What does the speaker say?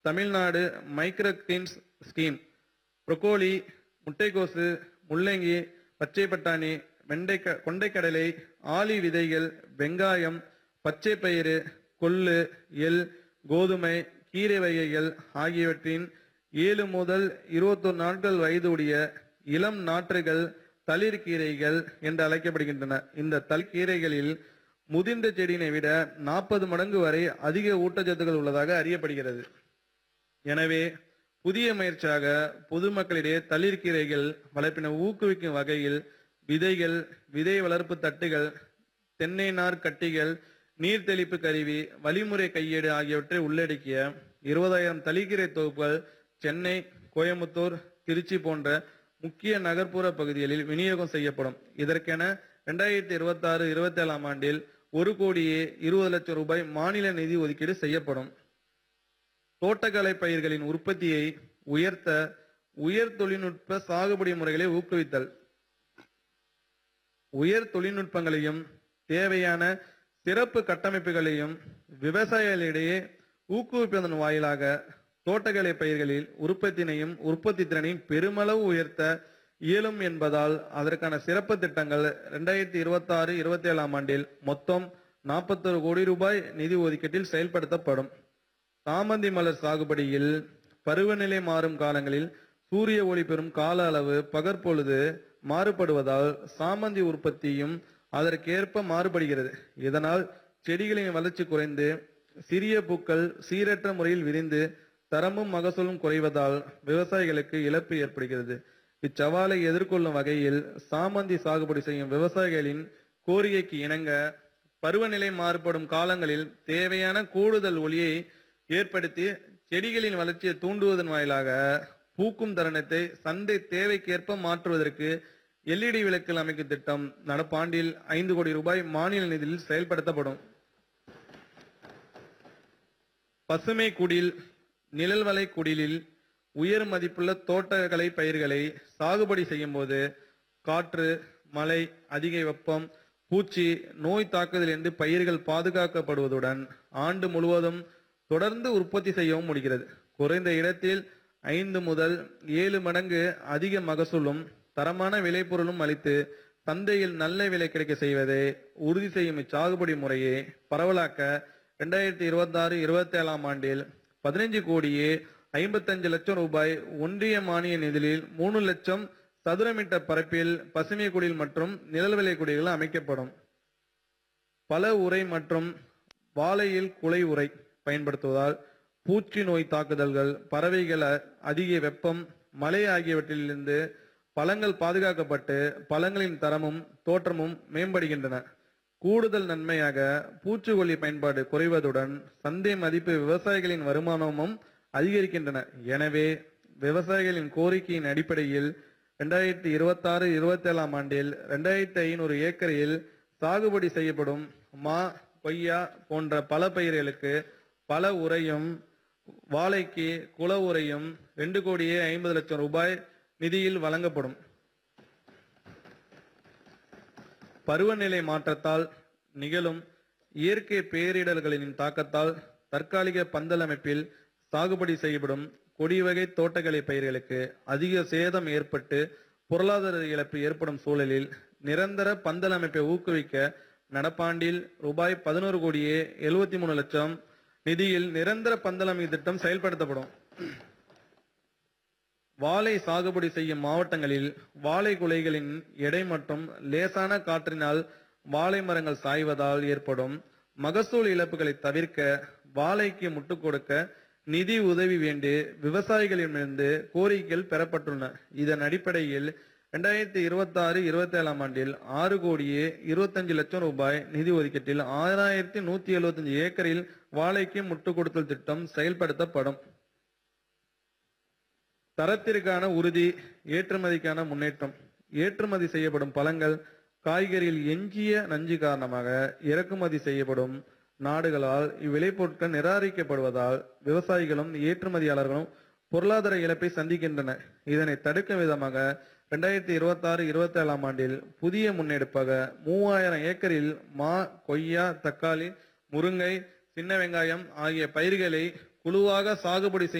Tamil Nadu micro greens scheme broccoli முட்டைக்கோசு முள்ளங்கி பச்சை பட்டாணி வெண்டைக்க கொண்டைக்கடலை ஆளி விதைகள் வெங்காயம் பச்சை பயிறு கொள்ளு எள் கோதுமை கீரை வகைகள் ஆகியவற்றின் ஏழு முதல் இருபத்தொரு நாட்கள் வயதுடைய இளம் நாற்றுகள் தளிர்கீரைகள் என்று அழைக்கப்படுகின்றன இந்த தளிர்கீரைகளில் முதிர்ந்த செடியினை விட நாற்பது மடங்கு வரை அதிக ஊட்டச்சத்துக்கள் உள்ளதாக அறியப்படுகிறது எனவே புதிய முயற்சியாக பொதுமக்களிடையே தளிர்கீரைகள் வளர்ப்பினை ஊக்குவிக்கும் வகையில் விதைகள் விதை வளர்ப்பு தட்டுகள் தென்னை நார் கட்டிகள் நீர் தெளிப்பு கருவி வழிமுறை கையேடு ஆகியவற்றை உள்ளடக்கிய இருபதாயிரம் தளிர்கீரை தொகுப்புகள் சென்னை கோயம்புத்தூர் திருச்சி போன்ற முக்கிய நகர்ப்புற பகுதிகளில் விநியோகம் செய்யப்படும் இதற்கென இரண்டாயிரத்தி இருபத்தி ஆறு இருபத்தி ஏழாம் ஆண்டில் ஒரு கோடியே இருபது லட்சம் ரூபாய் மாநில நிதி ஒதுக்கீடு செய்யப்படும் தோட்டக்கலை பயிர்களின் உற்பத்தியை உயர்த்த உயர் தொழில்நுட்ப சாகுபடி முறைகளை ஊக்குவித்தல் உயர் தொழில்நுட்பங்களையும் தேவையான சிறப்பு கட்டமைப்புகளையும் விவசாயிகளிடையே ஊக்குவிப்பதன் வாயிலாக தோட்டக்கலை பயிர்களில் உற்பத்தினையும் உற்பத்தி திறனையும் பெருமளவு உயர்த்த இயலும் என்பதால் அதற்கான சிறப்பு திட்டங்கள் இரண்டாயிரத்தி இருபத்தி ஆறு இருபத்தி ஏழாம் ஆண்டில் மொத்தம் நாற்பத்தொரு கோடி ரூபாய் நிதி ஒதுக்கீட்டில் செயல்படுத்தப்படும் சாமந்தி மலர் சாகுபடியில் பருவநிலை மாறும் காலங்களில் சூரிய ஒளி பெறும் கால அளவு பகற்பொழுது மாறுபடுவதால் சாமந்தி உற்பத்தியும் அதற்கேற்ப மாறுபடுகிறது இதனால் செடிகளின் வளர்ச்சி குறைந்து சிறிய பூக்கள் சீரற்ற முறையில் விரிந்து தரமும் மகசூலும் குறைவதால் விவசாயிகளுக்கு இழப்பு ஏற்படுகிறது இச்சவாலை எதிர்கொள்ளும் வகையில் சாமந்தி சாகுபடி செய்யும் விவசாயிகளின் கோரிக்கைக்கு இணங்க பருவநிலை மாறுபடும் காலங்களில் தேவையான கூடுதல் ஒளியை ஏற்படுத்தி செடிகளின் வளர்ச்சியை தூண்டுவதன் வாயிலாக பூக்கும் தருணத்தை சந்தை தேவைக்கேற்ப மாற்றுவதற்கு எல்இடி விளக்குகள் அமைக்கும் திட்டம் நடப்பாண்டில் ஐந்து கோடி ரூபாய் மாநில நிதியில் செயல்படுத்தப்படும் பசுமை குடில் நிழல்வலை குடிலில் உயர் மதிப்புள்ள தோட்டக்கலை பயிர்களை சாகுபடி செய்யும் போது காற்று மழை அதிக வெப்பம் பூச்சி நோய் தாக்குதலிருந்து பயிர்கள் பாதுகாக்கப்படுவதுடன் ஆண்டு முழுவதும் தொடர்ந்து உற்பத்தி செய்யவும் முடிகிறது குறைந்த இடத்தில் ஐந்து முதல் ஏழு மடங்கு அதிக மகசூலும் தரமான விளைபொருளும் அளித்து சந்தையில் நல்ல விலை கிடைக்க செய்வதை உறுதி செய்யும் இச்சாகுபடி முறையை பரவலாக்க இரண்டாயிரத்தி இருபத்தி ஆறு இருபத்தி ஏழாம் ஆண்டில் பதினைஞ்சு கோடியே ஐம்பத்தஞ்சு லட்சம் ரூபாய் ஒன்றிய மானிய நிதியில் மூணு லட்சம் சதுர மீட்டர் பரப்பில் பசுமை குடில் மற்றும் நிழல்விலை குடில்கள் அமைக்கப்படும் பல உரை மற்றும் வாழையில் குலை உரை பயன்படுத்துவதால் பூச்சி நோய் தாக்குதல்கள் பறவைகள் அ- அதிக வெப்பம் மழை ஆகியவற்றிலிருந்து பழங்கள் பாதுகாக்கப்பட்டு பழங்களின் தரமும் தோற்றமும் மேம்படுகின்றன கூடுதல் நன்மையாக பூச்சிக்கொல்லி பயன்பாடு குறைவதுடன் சந்தை மதிப்பு விவசாயிகளின் வருமானமும் அதிகரிக்கின்றன எனவே விவசாயிகளின் கோரிக்கையின் அடிப்படையில் ரெண்டாயிரத்தி இருபத்தி ஆறு இருபத்தி ஏழாம் ஆண்டில் ரெண்டாயிரத்தி ஐநூறு ஏக்கரில் சாகுபடி செய்யப்படும் மா கொய்யா போன்ற பல பயிர்களுக்கு பல உரையும் வாழைக்கு குல உரையும் ரெண்டு கோடியே ஐம்பது லட்சம் ரூபாய் நிதியில் வழங்கப்படும் பருவநிலை மாற்றத்தால் நிகழும் இயற்கை பேரிடர்களின் தாக்கத்தால் தற்காலிக பந்தல் அமைப்பில் சாகுபடி செய்யப்படும் கொடி வகை தோட்டக்கலை பயிர்களுக்கு அதிக சேதம் ஏற்பட்டு பொருளாதார இழப்பு ஏற்படும் சூழலில் நிரந்தர பந்தல் அமைப்பை ஊக்குவிக்க நடப்பாண்டில் ரூபாய் பதினோரு கோடியே எழுபத்தி மூணு லட்சம் நிதியில் நிரந்தர பந்தல் அமைப்பு திட்டம் செயல்படுத்தப்படும் வாழை சாகுபடி செய்யும் மாவட்டங்களில் வாழை குலைகளின் எடை மற்றும் லேசான காற்றினால் வாழை மரங்கள் சாய்வதால் ஏற்படும் மகசூல் இழப்புகளை தவிர்க்க வாழைக்கு முட்டுக் கொடுக்க நிதி உதவி வேண்டி விவசாயிகளிடமிருந்து கோரிக்கைகள் பெறப்பட்டுள்ளன இதன் அடிப்படையில் இரண்டாயிரத்தி இருபத்தி ஆறு இருபத்தி ஏழாம் ஆண்டில் ஆறு கோடியே இருபத்தஞ்சு லட்சம் ரூபாய் நிதி ஒதுக்கீட்டில் ஆறாயிரத்தி நூத்தி எழுபத்தஞ்சு ஏக்கரில் வாழைக்கு முட்டுக் கொடுத்தல் திட்டம் செயல்படுத்தப்படும் தரத்திற்கான உறுதி ஏற்றுமதிக்கான முன்னேற்றம் ஏற்றுமதி செய்யப்படும் பழங்கள் காய்கறியில் எஞ்சிய நஞ்சு காரணமாக இறக்குமதி செய்யப்படும் நாடுகளால் இவ்விளைபொருட்கள் நிராகரிக்கப்படுவதால் விவசாயிகளும் ஏற்றுமதியாளர்களும் பொருளாதார இழப்பை சந்திக்கின்றன இதனை தடுக்கும் விதமாக இரண்டாயிரத்தி இருபத்தி ஆறு இருபத்தி ஏழாம் ஆண்டில் புதிய முன்னெடுப்பாக மூவாயிரம் ஏக்கரில் மா கொய்யா தக்காளி முருங்கை சின்ன வெங்காயம் ஆகிய பயிர்களை குழுவாக சாகுபடி செய்யும்